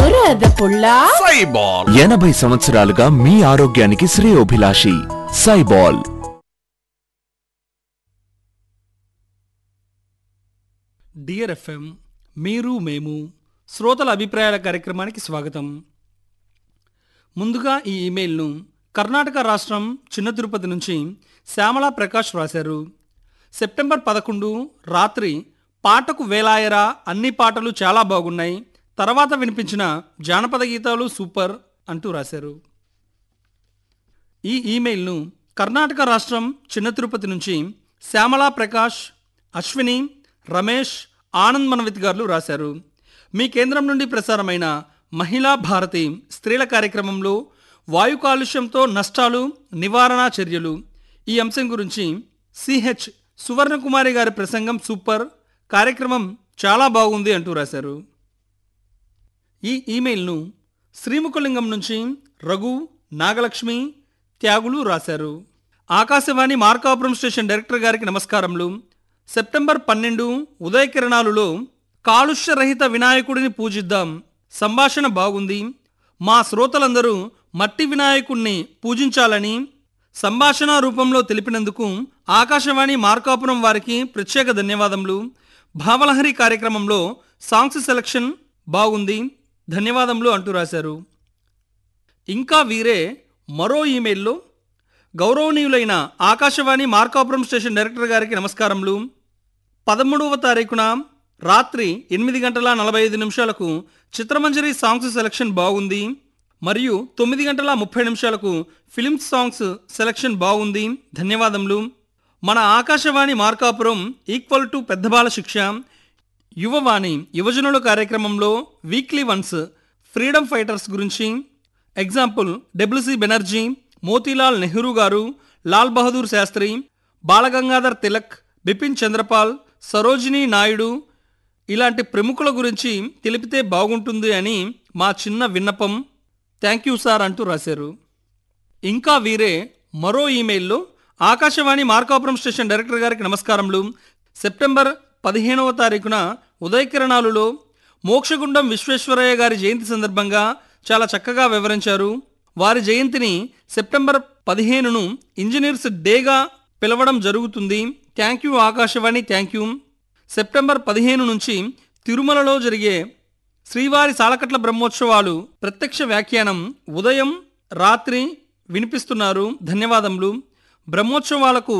బురద పుల్ల సైబాల్ ఎనభై సంవత్సరాలుగా మీ ఆరోగ్యానికి శ్రేయోభిలాషి సైబాల్ డియర్ ఎఫ్ఎం మీరు మేము శ్రోతల అభిప్రాయాల కార్యక్రమానికి స్వాగతం ముందుగా ఈ ఇమెయిల్ను కర్ణాటక రాష్ట్రం చిన్న తిరుపతి నుంచి శ్యామలా ప్రకాష్ రాశారు సెప్టెంబర్ పదకొండు రాత్రి పాటకు వేలాయరా అన్ని పాటలు చాలా బాగున్నాయి తర్వాత వినిపించిన జానపద గీతాలు సూపర్ అంటూ రాశారు ఈ ఈమెయిల్ను కర్ణాటక రాష్ట్రం చిన్న తిరుపతి నుంచి శ్యామలా ప్రకాష్ అశ్విని రమేష్ ఆనంద్ మనవిత్ గారు రాశారు మీ కేంద్రం నుండి ప్రసారమైన మహిళా భారతి స్త్రీల కార్యక్రమంలో వాయు కాలుష్యంతో నష్టాలు నివారణ చర్యలు ఈ అంశం గురించి సిహెచ్ సువర్ణకుమారి గారి ప్రసంగం సూపర్ కార్యక్రమం చాలా బాగుంది అంటూ రాశారు ఈ ఈమెయిల్ను శ్రీముఖలింగం నుంచి రఘు నాగలక్ష్మి త్యాగులు రాశారు ఆకాశవాణి మార్కాపురం స్టేషన్ డైరెక్టర్ గారికి నమస్కారములు సెప్టెంబర్ పన్నెండు ఉదయకిరణాలులో కాలుష్యరహిత వినాయకుడిని పూజిద్దాం సంభాషణ బాగుంది మా శ్రోతలందరూ మట్టి వినాయకుణ్ణి పూజించాలని సంభాషణ రూపంలో తెలిపినందుకు ఆకాశవాణి మార్కాపురం వారికి ప్రత్యేక ధన్యవాదములు భావలహరి కార్యక్రమంలో సాంగ్స్ సెలక్షన్ బాగుంది ధన్యవాదములు అంటూ రాశారు ఇంకా వీరే మరో ఈమెయిల్లో గౌరవనీయులైన ఆకాశవాణి మార్కాపురం స్టేషన్ డైరెక్టర్ గారికి నమస్కారములు పదమూడవ తారీఖున రాత్రి ఎనిమిది గంటల నలభై ఐదు నిమిషాలకు చిత్రమంజరి సాంగ్స్ సెలక్షన్ బాగుంది మరియు తొమ్మిది గంటల ముప్పై నిమిషాలకు ఫిలిం సాంగ్స్ సెలక్షన్ బాగుంది ధన్యవాదములు మన ఆకాశవాణి మార్కాపురం ఈక్వల్ టు పెద్దబాల శిక్ష యువవాణి యువజనుల కార్యక్రమంలో వీక్లీ వన్స్ ఫ్రీడమ్ ఫైటర్స్ గురించి ఎగ్జాంపుల్ డబ్ల్యూసి బెనర్జీ మోతీలాల్ నెహ్రూ గారు లాల్ బహదూర్ శాస్త్రి బాలగంగాధర్ తిలక్ బిపిన్ చంద్రపాల్ సరోజినీ నాయుడు ఇలాంటి ప్రముఖుల గురించి తెలిపితే బాగుంటుంది అని మా చిన్న విన్నపం థ్యాంక్ యూ సార్ అంటూ రాశారు ఇంకా వీరే మరో ఈమెయిల్లో ఆకాశవాణి మార్కాపురం స్టేషన్ డైరెక్టర్ గారికి నమస్కారములు సెప్టెంబర్ పదిహేనవ తారీఖున ఉదయకిరణాలులో మోక్షగుండం విశ్వేశ్వరయ్య గారి జయంతి సందర్భంగా చాలా చక్కగా వివరించారు వారి జయంతిని సెప్టెంబర్ పదిహేనును ఇంజనీర్స్ డేగా పిలవడం జరుగుతుంది thank you Akashvani thank you September పదిహేను నుంచి తిరుమలలో జరిగే శ్రీవారి సాలకట్ల బ్రహ్మోత్సవాలు ప్రత్యక్ష వ్యాఖ్యానం ఉదయం రాత్రి వినిపిస్తున్నారు ధన్యవాదములు బ్రహ్మోత్సవాలకు